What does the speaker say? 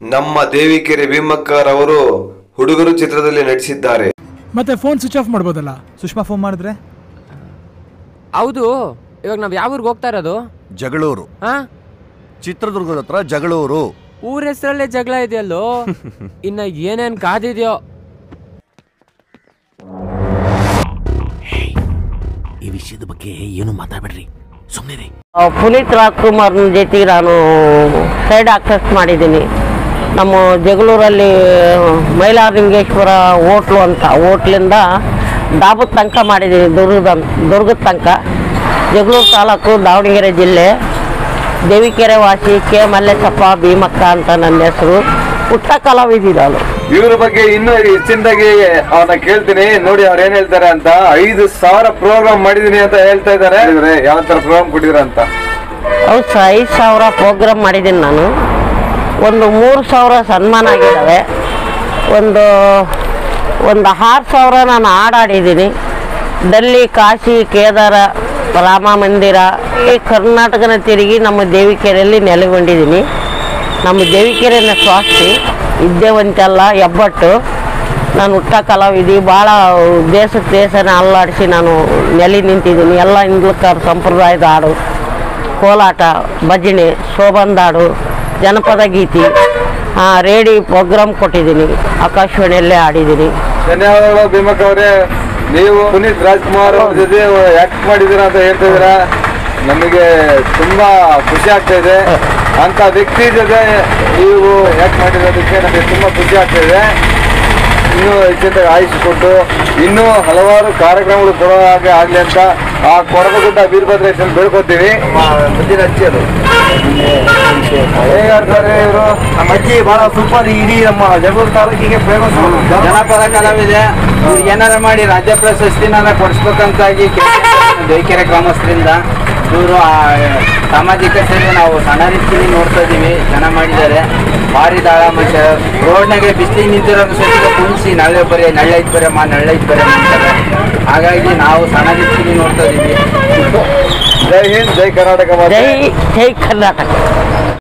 ನಮ್ಮ ದೇವಿಕೆರೆ ಭೀಮಕ್ಕರ್ ಅವರು ಹುಡುಗರು ಚಿತ್ರದಲ್ಲಿ ನಟಿಸಿದ್ದಾರೆ ಮತ್ತೆ ಫೋನ್ ಸ್ವಿಚ್ ಆಫ್ ಮಾಡ್ಬೋದಲ್ಲ ಸುಷ್ಮಾ ಫೋನ್ ಮಾಡಿದ್ರೆ ಹೌದು ಇವಾಗ ನಾವ್ ಯಾವ ಊರಿಗೆ ಹೋಗ್ತಾ ಇರೋದು ಜಗಳೂರು ಹಾ ಚಿತ್ರದುರ್ಗದ ಹತ್ರ ಜಗಳೂರು ಊರ ಹೆಸರಲ್ಲೇ ಜಗಳ ಇದೆಯಲ್ಲೋ ಇನ್ನ ಏನೇನ್ ಕಾದಿದ್ಯೋ ಈ ವಿಷಯದ ಬಗ್ಗೆ ಏನು ಮಾತಾಡ್ಬೇಡ್ರಿ ಸುಮ್ಮನೆ ಪುನೀತ್ ರಾಜ್ಕುಮಾರ್ನ ಜೊತೆಗೆ ನಾನು ಸೈಡ್ ಆಕ್ಸೆಸ್ ಮಾಡಿದ್ದೀನಿ ನಮ್ಮ ಜಗಳೂರಲ್ಲಿ ಮೈಲಾರಲಿಂಗೇಶ್ವರ ಹೋಟ್ಲು ಅಂತ ಹೋಟ್ಲಿಂದ ಡಾಬದ ತನಕ ಮಾಡಿದ್ದೀನಿ ದುರ್ಗದ ದುರ್ಗದ ತನಕ ಜಗಳೂರು ತಾಲೂಕು ದಾವಣಗೆರೆ ಜಿಲ್ಲೆ ದೇವಿಕೆರೆ ವಾಸಿ ಕೆ ಮಲ್ಲೇಶಪ್ಪ ಭೀಮಕ್ಕ ಅಂತ ನನ್ನ ಹೆಸರು ಪುಟ್ಟ ಕಲಾವಿದಿದ್ದಾಳು ಇವ್ರ ಬಗ್ಗೆ ಇನ್ನೂ ಹೆಚ್ಚಿನದಾಗಿ ಅವನ್ನ ಕೇಳ್ತೀನಿ ನೋಡಿ ಅವ್ರು ಏನ್ ಹೇಳ್ತಾರೆ ಅಂತ ಐದು ಸಾವಿರ ಪ್ರೋಗ್ರಾಮ್ ಮಾಡಿದೀನಿ ಅಂತ ಹೇಳ್ತಾ ಇದಾರೆ ಯಾವ ತರ ಪ್ರೋಗ್ರಾಮ್ ಕೊಟ್ಟಿದ್ರ ಅಂತ ಹೌದು ಸರ್ ಐದು ಸಾವಿರ ಪ್ರೋಗ್ರಾಮ್ ಮಾಡಿದ್ದೀನಿ ನಾನು ಒಂದು ಮೂರು ಸಾವಿರ ಸನ್ಮಾನ ಆಗಿದ್ದಾವೆ ಒಂದು ಒಂದು ಆರು ಸಾವಿರ ನಾನು ಹಾಡಾಡಿದ್ದೀನಿ ಡೆಲ್ಲಿ ಕಾಶಿ ಕೇದಾರ ರಾಮ ಮಂದಿರ ಈ ಕರ್ನಾಟಕನ ತಿರುಗಿ ನಮ್ಮ ದೇವಿಕೆರೆಯಲ್ಲಿ ನೆಲೆಗೊಂಡಿದ್ದೀನಿ ನಮ್ಮ ದೇವಿಕೆರೆನ ಸ್ವಾಸ್ತಿ ವಿದ್ಯಾವಂತೆಲ್ಲ ಹೆಬ್ಬಟ್ಟು ನಾನು ಹುಟ್ಟ ಕಲಾವಿದಿ ಭಾಳ ದೇಶಕ್ಕೆ ದೇಶನ ಅಲ್ಲಾಡಿಸಿ ನಾನು ನೆಲೆ ನಿಂತಿದ್ದೀನಿ ಎಲ್ಲ ಹಿಂದ್ಲಕ್ಕರ್ ಸಂಪ್ರದಾಯದ ಹಾಡು ಕೋಲಾಟ ಭಜನೆ ಶೋಭಂದಾಡು ಜನಪದ ಗೀತಿ ಆ, ರೇಡಿ ಪ್ರೋಗ್ರಾಮ್ ಕೊಟ್ಟಿದ್ದೀನಿ ಆಕಾಶವಾಣಿಯಲ್ಲೇ ಆಡಿದ್ದೀನಿ ಧನ್ಯವಾದಗಳು ಭೀಮಕ್ ಅವರೇ ನೀವು ಪುನೀತ್ ರಾಜ್ಕುಮಾರ್ ಅವ್ರ ಜೊತೆ ಆಕ್ಟ್ ಮಾಡಿದೀರ ಅಂತ ಹೇಳ್ತಾ ಇದೀರ ನಮಗೆ ತುಂಬಾ ಖುಷಿ ಆಗ್ತಾ ಇದೆ ಅಂತ ವ್ಯಕ್ತಿ ಜೊತೆ ನೀವು ಆಕ್ಟ್ ಮಾಡಿರೋದಕ್ಕೆ ನಮಗೆ ತುಂಬಾ ಖುಷಿ ಆಗ್ತಾ ಇದೆ ಇನ್ನೂ ಹೆಚ್ಚಿನ ಆಯುಷ್ ಕೊಟ್ಟು ಇನ್ನೂ ಹಲವಾರು ಕಾರ್ಯಕ್ರಮಗಳು ಕೊಡೋ ಹಾಗೆ ಆಗ್ಲಿ ಅಂತ ಆ ಕೊಡಗುಡ್ಡ ವೀರಭದ್ರೇಶನ್ ಬೇಡ್ಕೊತೀವಿ ಮುಂದಿನ ಅಜ್ಜಿ ಅದು ಹೇಗಾಡ್ತಾರೆ ಇವರು ನಮ್ಮ ಅಜ್ಜಿ ಬಹಳ ಸೂಪರ್ ಇಡೀ ನಮ್ಮ ಜಗಳೂರು ತಾಲೂಕಿಗೆ ಫೇಮಸ್ ಜನಪದ ಕಲಾವಿದೆ ಇವ್ರಿಗೆ ಏನಾರ ಮಾಡಿ ರಾಜ್ಯ ಪ್ರಶಸ್ತಿನ ಕೊಡಿಸ್ಬೇಕಂತಾಗಿ ದೇಕೆರೆ ಗ್ರಾಮಸ್ಥರಿಂದ ಇವರು ಸಾಮಾಜಿಕ ಸೇವೆ ನಾವು ಸಣ್ಣ ರೀತಿಯಲ್ಲಿ ನೋಡ್ತಾ ಇದೀವಿ ಜನ ಮಾಡಿದ್ದಾರೆ ಭಾರಿ ದಾಳ ಮನುಷ್ಯ ರೋಡ್ನಾಗೆ ಬಿಸಿಲಿಗೆ ನಿಂತಿರೋ ಸಹಿತ ಕುಣಿಸಿ ನಳ್ಳೆ ಬರೀ ನಳ್ಳೈತ್ ಬರೀ ಮಾ ನಳ್ಳೈತ್ ಬರೀ ಅಂತಾರೆ ಹಾಗಾಗಿ ನಾವು ಸಣ್ಣ ರೀತಿಯಲ್ಲಿ ನೋಡ್ತಾ ಇದೀವಿ ಜೈ ಹಿಂದ್ ಜೈ ಕರ್ನಾಟಕ ಮಾತೆ. ಜೈ ಜೈ ಕರ್ನಾಟಕ